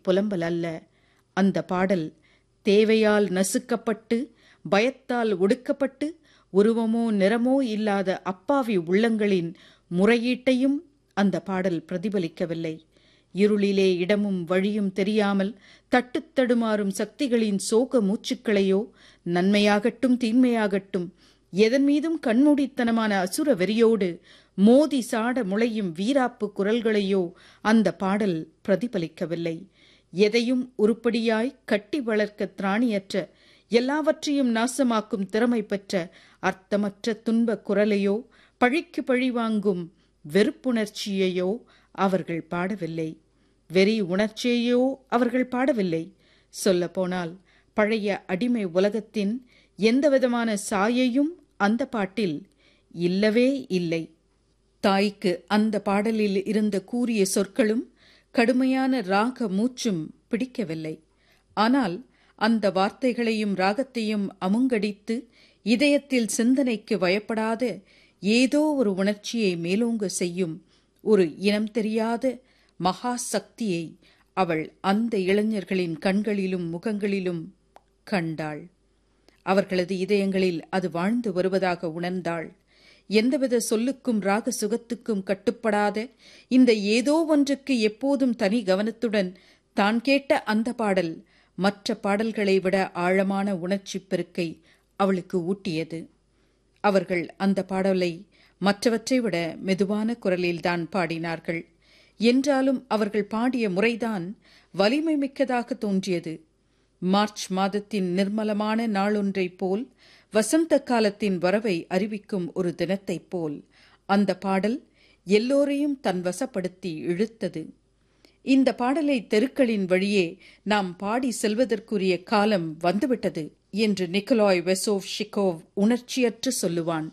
புலம்பல் அல்ல அந்த பாடல் தேவையால் நசுக்கப்பட்டு பயத்தால் ஒடுக்கப்பட்டு உருவமோ நிறமோ இல்லாத அப்பாவி உள்ளங்களின் முறையீட்டையும் அந்த பாடல் பிரதிபலிக்கவில்லை இருளிலே இடமும் வழியும் தெரியாமல் தட்டுத்தடுமாறும் சக்திகளின் சோக மூச்சுக்களையோ நன்மையாகட்டும் தீன்மையாகட்டும் எதன் மீதும் கண்மூடித்தனமான அசுர வெறியோடு மோதி சாட முளையும் வீராப்பு குரல்களையோ அந்த பாடல் பிரதிபலிக்கவில்லை எதையும் உருப்படியாய் கட்டி வளர்க்க திராணியற்ற எல்லாவற்றையும் நாசமாக்கும் திறமை பெற்ற அர்த்தமற்ற துன்ப குரலையோ பழிக்கு பழி வாங்கும் வெறுப்புணர்ச்சியையோ அவர்கள் பாடவில்லை வெறி உணர்ச்சியையோ அவர்கள் பாடவில்லை சொல்லப்போனால் பழைய அடிமை உலகத்தின் எந்தவிதமான சாயையும் அந்த பாட்டில் இல்லவே இல்லை தாய்க்கு அந்த பாடலில் இருந்த கூறிய சொற்களும் கடுமையான ராக மூச்சும் பிடிக்கவில்லை ஆனால் அந்த வார்த்தைகளையும் ராகத்தையும் அமுங்கடித்து இதயத்தில் சிந்தனைக்கு வயப்படாத ஏதோ ஒரு உணர்ச்சியை மேலோங்க செய்யும் ஒரு இனம் தெரியாத மகா சக்தியை அவள் அந்த இளைஞர்களின் கண்களிலும் முகங்களிலும் கண்டாள் அவர்களது இதயங்களில் அது வாழ்ந்து வருவதாக உணர்ந்தாள் எந்தவித சொல்லுக்கும் ராக சுகத்துக்கும் கட்டுப்படாத இந்த ஏதோ ஒன்றுக்கு எப்போதும் தனி கவனத்துடன் தான் கேட்ட அந்த பாடல் மற்ற பாடல்களை விட ஆழமான உணர்ச்சி பெருக்கை அவளுக்கு ஊட்டியது அவர்கள் அந்த பாடலை மற்றவற்றை விட மெதுவான குரலில்தான் பாடினார்கள் என்றாலும் அவர்கள் பாடிய முறைதான் வலிமை மிக்கதாக தோன்றியது மார்ச் மாதத்தின் நிர்மலமான நாளொன்றைப் போல் வசந்த காலத்தின் வரவை அறிவிக்கும் ஒரு தினத்தைப் போல் அந்த பாடல் எல்லோரையும் தன் வசப்படுத்தி இழுத்தது இந்த பாடலை தெருக்களின் வழியே நாம் பாடி செல்வதற்குரிய காலம் வந்துவிட்டது என்று நிக்கலாய் வெசோவ் ஷிகோவ் உணர்ச்சியற்று சொல்லுவான்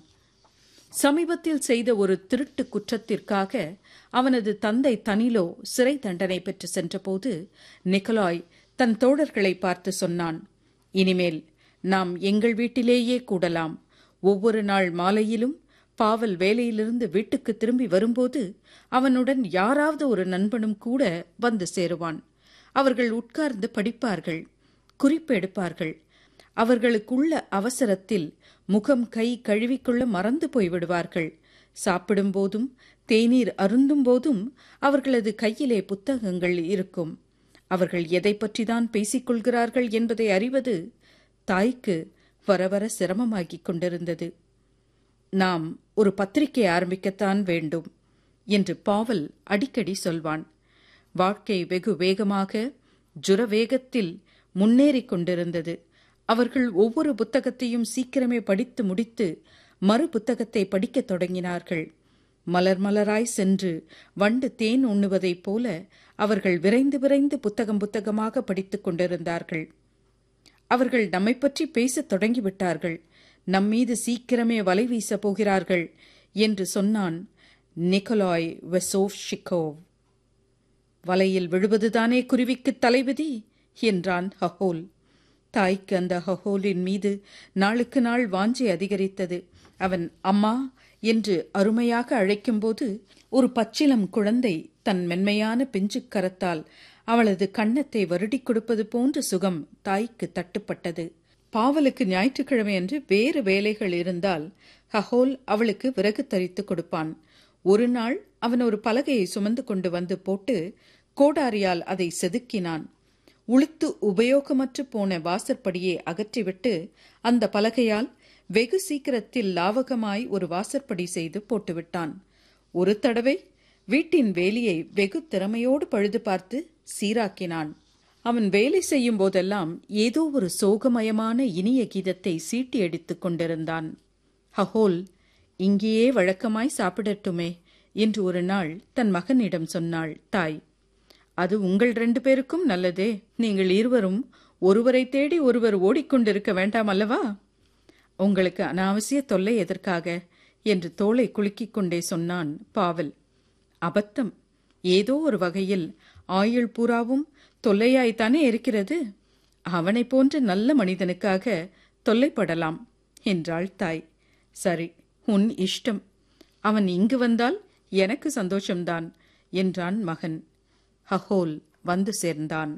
சமீபத்தில் செய்த ஒரு திருட்டு குற்றத்திற்காக அவனது தந்தை தனிலோ சிறை தண்டனை பெற்று சென்றபோது நிக்கலாய் தன் தோழர்களை பார்த்து சொன்னான் இனிமேல் நாம் எங்கள் வீட்டிலேயே கூடலாம் ஒவ்வொரு நாள் மாலையிலும் பாவல் வேலையிலிருந்து வீட்டுக்கு திரும்பி வரும்போது அவனுடன் யாராவது ஒரு நண்பனும் கூட வந்து சேருவான் அவர்கள் உட்கார்ந்து படிப்பார்கள் குறிப்பு எடுப்பார்கள் அவர்களுக்குள்ள அவசரத்தில் முகம் கை கழுவிக்கொள்ள மறந்து போய்விடுவார்கள் சாப்பிடும்போதும் தேநீர் அருந்தும் போதும் அவர்களது கையிலே புத்தகங்கள் இருக்கும் அவர்கள் எதை பற்றிதான் பேசிக்கொள்கிறார்கள் என்பதை அறிவது தாய்க்கு வர வர சிரமமாகிக் கொண்டிருந்தது நாம் ஒரு பத்திரிகை ஆரம்பிக்கத்தான் வேண்டும் என்று பாவல் அடிக்கடி சொல்வான் வாழ்க்கை வெகு வேகமாக ஜுர வேகத்தில் முன்னேறிக் கொண்டிருந்தது அவர்கள் ஒவ்வொரு புத்தகத்தையும் சீக்கிரமே படித்து முடித்து மறு புத்தகத்தை படிக்கத் தொடங்கினார்கள் மலர் மலராய் சென்று வண்டு தேன் உண்ணுவதைப் போல அவர்கள் விரைந்து விரைந்து புத்தகம் புத்தகமாக படித்துக் கொண்டிருந்தார்கள் அவர்கள் நம்மை பற்றி பேசத் தொடங்கிவிட்டார்கள் நம்மீது சீக்கிரமே வலை வீசப் போகிறார்கள் என்று சொன்னான் நிக்கலாய் வெசோவ் ஷிகோவ் வலையில் விழுவதுதானே குருவிக்கு தலைவிதி என்றான் ஹஹோல் தாய்க்கு அந்த ஹஹோலின் மீது நாளுக்கு நாள் வாஞ்சி அதிகரித்தது அவன் அம்மா என்று அருமையாக அழைக்கும்போது ஒரு பச்சிலம் குழந்தை தன் மென்மையான பிஞ்சு கரத்தால் அவளது கன்னத்தை வருடிக் கொடுப்பது போன்ற சுகம் தாய்க்கு தட்டுப்பட்டது பாவலுக்கு ஞாயிற்றுக்கிழமை அன்று வேறு வேலைகள் இருந்தால் ஹஹோல் அவளுக்கு விறகு தரித்து கொடுப்பான் ஒரு நாள் அவன் ஒரு பலகையை சுமந்து கொண்டு வந்து போட்டு கோடாரியால் அதை செதுக்கினான் உளுத்து உபயோகமற்று போன வாசற்படியை அகற்றிவிட்டு அந்த பலகையால் வெகு சீக்கிரத்தில் லாவகமாய் ஒரு வாசற்படி செய்து போட்டுவிட்டான் ஒரு தடவை வீட்டின் வேலியை வெகு திறமையோடு பழுது பார்த்து சீராக்கினான் அவன் வேலை செய்யும் போதெல்லாம் ஏதோ ஒரு சோகமயமான இனிய கீதத்தை சீட்டி அடித்துக் கொண்டிருந்தான் ஹஹோல் இங்கேயே வழக்கமாய் சாப்பிடட்டுமே என்று ஒரு நாள் தன் மகனிடம் சொன்னாள் தாய் அது உங்கள் ரெண்டு பேருக்கும் நல்லதே நீங்கள் இருவரும் ஒருவரை தேடி ஒருவர் ஓடிக்கொண்டிருக்க வேண்டாம் அல்லவா உங்களுக்கு அனாவசிய தொல்லை எதற்காக என்று தோளை குலுக்கிக் கொண்டே சொன்னான் பாவல் அபத்தம் ஏதோ ஒரு வகையில் ஆயுள் பூராவும் தொல்லையாய்த்தானே இருக்கிறது அவனை போன்ற நல்ல மனிதனுக்காக தொல்லைப்படலாம் என்றாள் தாய் சரி உன் இஷ்டம் அவன் இங்கு வந்தால் எனக்கு சந்தோஷம்தான் என்றான் மகன் ஹஹோல் வந்து சேர்ந்தான்